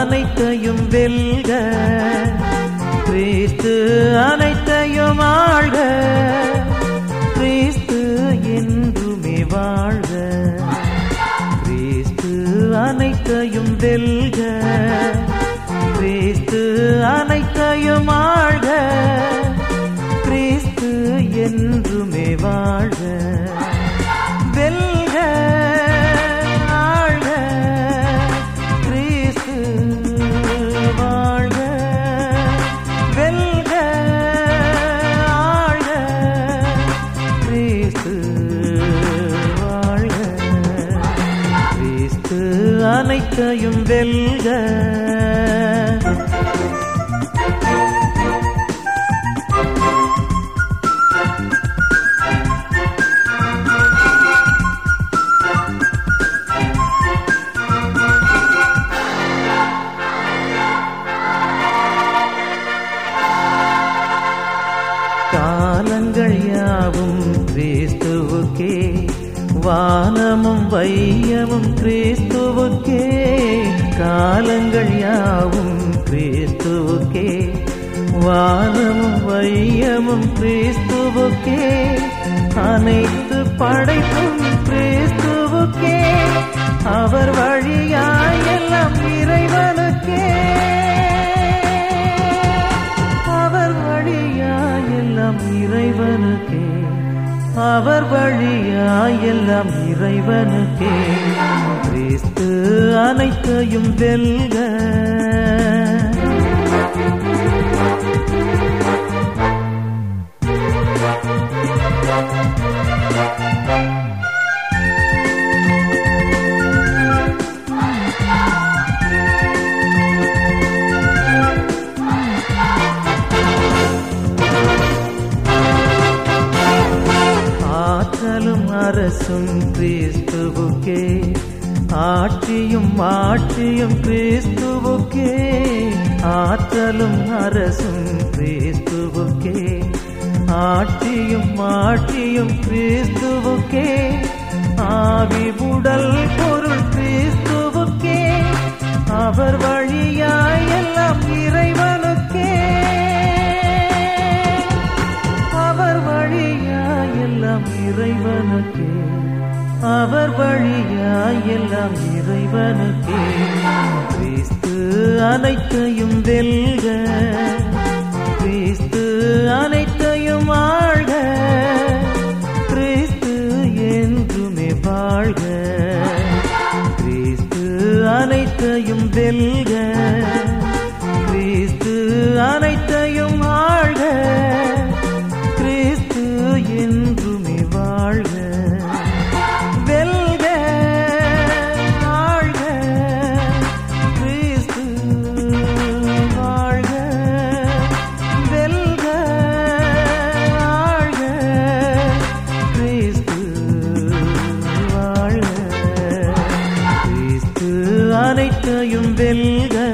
அனைத்தையும் வெல்க கிறிஸ்து அனைத்தையும் ஆழ்க கிறிஸ்து என்றுமே வாழ்க கிறிஸ்து அனைத்தையும் வெல்க கிறிஸ்து அனைத்தையும் ஆழ்க கிறிஸ்து என்றுமே வாழ்க வெல்க ஆழ்க கிறிஸ்து வாழ்க வெல்க ஆழ்க கிறிஸ்து வாழ்க கிறிஸ்து அனைத்தையும் வெல்க காலங்கள் யாவும் கிறிஸ்துவுக்கே வானமும் வையமும் கிறிஸ்துவுக்கே காலங்கள் யாவும் கிறிஸ்துவுக்கே வானமும் வையமும் கிறிஸ்துவுக்கே அனைத்து படைப்பும் கிறிஸ்துவுக்கே அவர் வழியாய் எல்லாம் இறைவனுக்கே அவர் வழியாய் எல்லாம் இறைவனுக்கே அவர் வழியாய் எல்லாம் இறைவனுக்கே கிறிஸ்து அனைத்தையும் வெல்க ஆற்றலும் அரசும் கிறிஸ்துவுக்கே ஆட்சியும் ஆட்சியும் கிறிஸ்துவுக்கே ஆற்றலும் அரசும் கிறிஸ்துவுக்கே ஆட்சியும் ஆட்சியும் கிறிஸ்துவுக்கே ஆவி உடல் பொருள் கிறிஸ்துவுக்கே அவர் வழியாய் எல்லாம் இறைவனுக்கே அவர் வழியாய் எல்லாம் இறைவனுக்கே அவர் வழியாய் எல்லாம் இறைவனுக்கே கிறிஸ்து அனைத்தையும் வெல்க கிறிஸ்து அனைத்தையும் ஆழ்க கிறிஸ்து என்றுமே வாழ்க கிறிஸ்து அனைத்தையும் வெல்க கிறிஸ்து அனைத்தையும் ஆழ்க கிறிஸ்து என்றுமே வாழ்க வெல்க ஆழ்க கிறிஸ்து வாழ்க வெல்க ஆழ்க கிறிஸ்து வாழ்க கிறிஸ்து அனைத்தையும் வெல்க